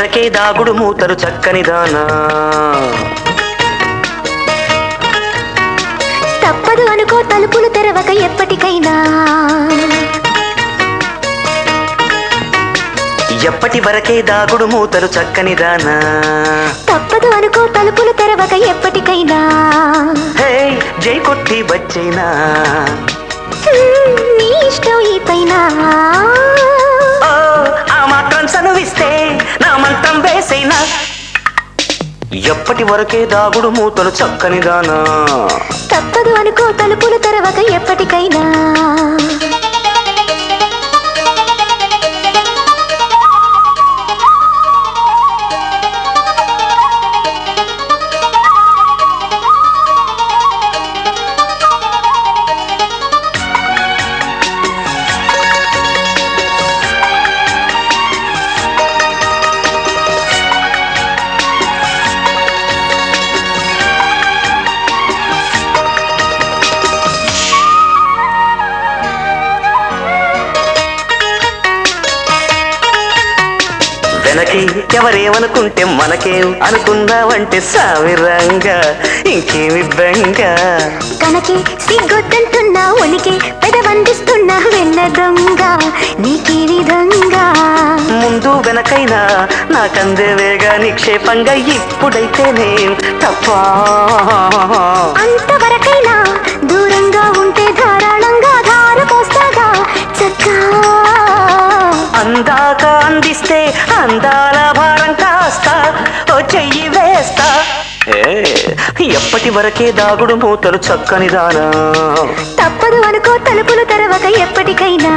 వరకే దాగుడు మూతలు చక్కని దానా తప్పదు అనుకో తలుపులు తెరవక ఎప్పటికైనా ఎప్పటి వరకే దాగుడు మూతలు చక్కని దానా తప్పదు అనుకో తలుపులు తెరవక ఎప్పటికైనా హే జై కొట్టి వచ్చేనా హ్మ్, నీ ఇష్టం ఈ పైన ఓ ఆ మాత్రం చనువిస్తే నా మంత్రం వేసేనా ఎప్పటి వరకే దాగుడు మూతలు చక్కని దానా తప్పదు అనుకో తలుపులు తెరవక ఎప్పటికైనా వెనకే ఎవరేమనుకుంటే మనకేం అనుకున్నావంటే సావిరంగా ఇంకేమి బెంగ కనకి సిగ్గొద్దంటున్నా ఉనికి పెదవందిస్తున్నా వెన్న దొంగ నీకీ విధంగా ముందు వెనకైనా నాకందేవేగా నిక్షేపంగా ఇప్పుడైతేనే తప్ప అంతవరకైనా దూరంగా ఉంటే ధారాళంగా ధార పోస్తాగా చక్కా అందాక అందిస్తే అందాల భారం కాస్త ఓ చెయ్యి వేస్తా ఏ, ఎప్పటి వరకే దాగుడు మూతలు చక్కని దానా తప్పదు అనుకో తలుపులు తెరవక ఎప్పటికైనా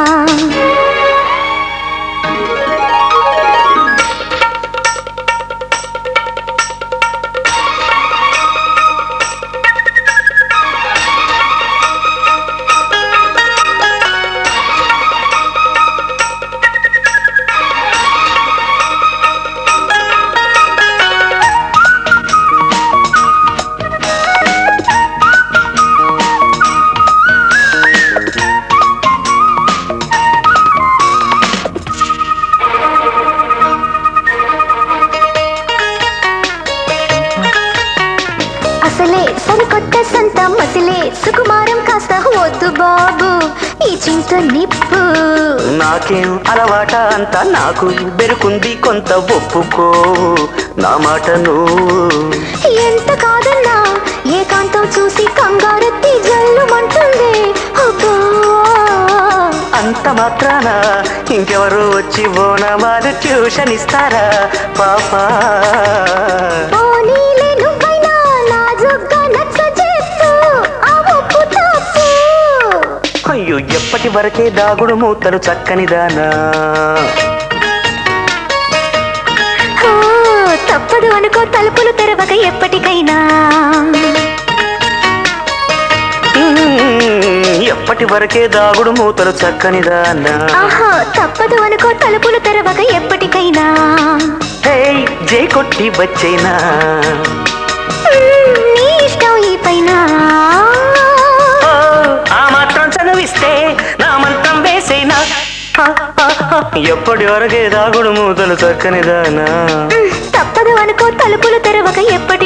అసలే సరికొత్త సంత మసిలే సుకుమారం కాస్త వద్దు బాబు ఈ చింత నిప్పు నాకేం అలవాట అంత నాకు బెరుకుంది కొంత ఒప్పుకో నా మాట నువ్వు ఎంత కాదన్నా ఏకాంతం చూసి కంగారెత్తి జల్లుమంటుంది అబ్బా అంత మాత్రాన ఇంకెవరు వచ్చి బోనమాలు ట్యూషన్ ఇస్తారా పాపా పోనీలే నువ్వైనా నాజుగ్గా నచ్చ చెప్పు ఆ ఒప్పు తప్పు అయ్యో ఎప్పటి వరకే దాగుడు మూతలు చక్కని దానా ఓ, తప్పదు అనుకో తలుపులు తెరవక ఎప్పటికైనా మ్మ్, ఎప్పటి వరకే దాగుడు మూతలు చక్కని దానా ఆహా తప్పదు అనుకో తలుపులు తెరవక ఎప్పటికైనా హే జై కొట్టి వచ్చేనా మ్మ్, నీ ఇష్టం ఈ పైన ఓ, ఆ మాత్రం చదివిస్తే నా మంత్రం వేసేనా హ, హ, హ, ఎప్పటి వరకే దాగుడు మూతలు చక్కని దానా మ్మ్, తప్పదు అనుకో తలుపులు తెరవక ఎప్పటి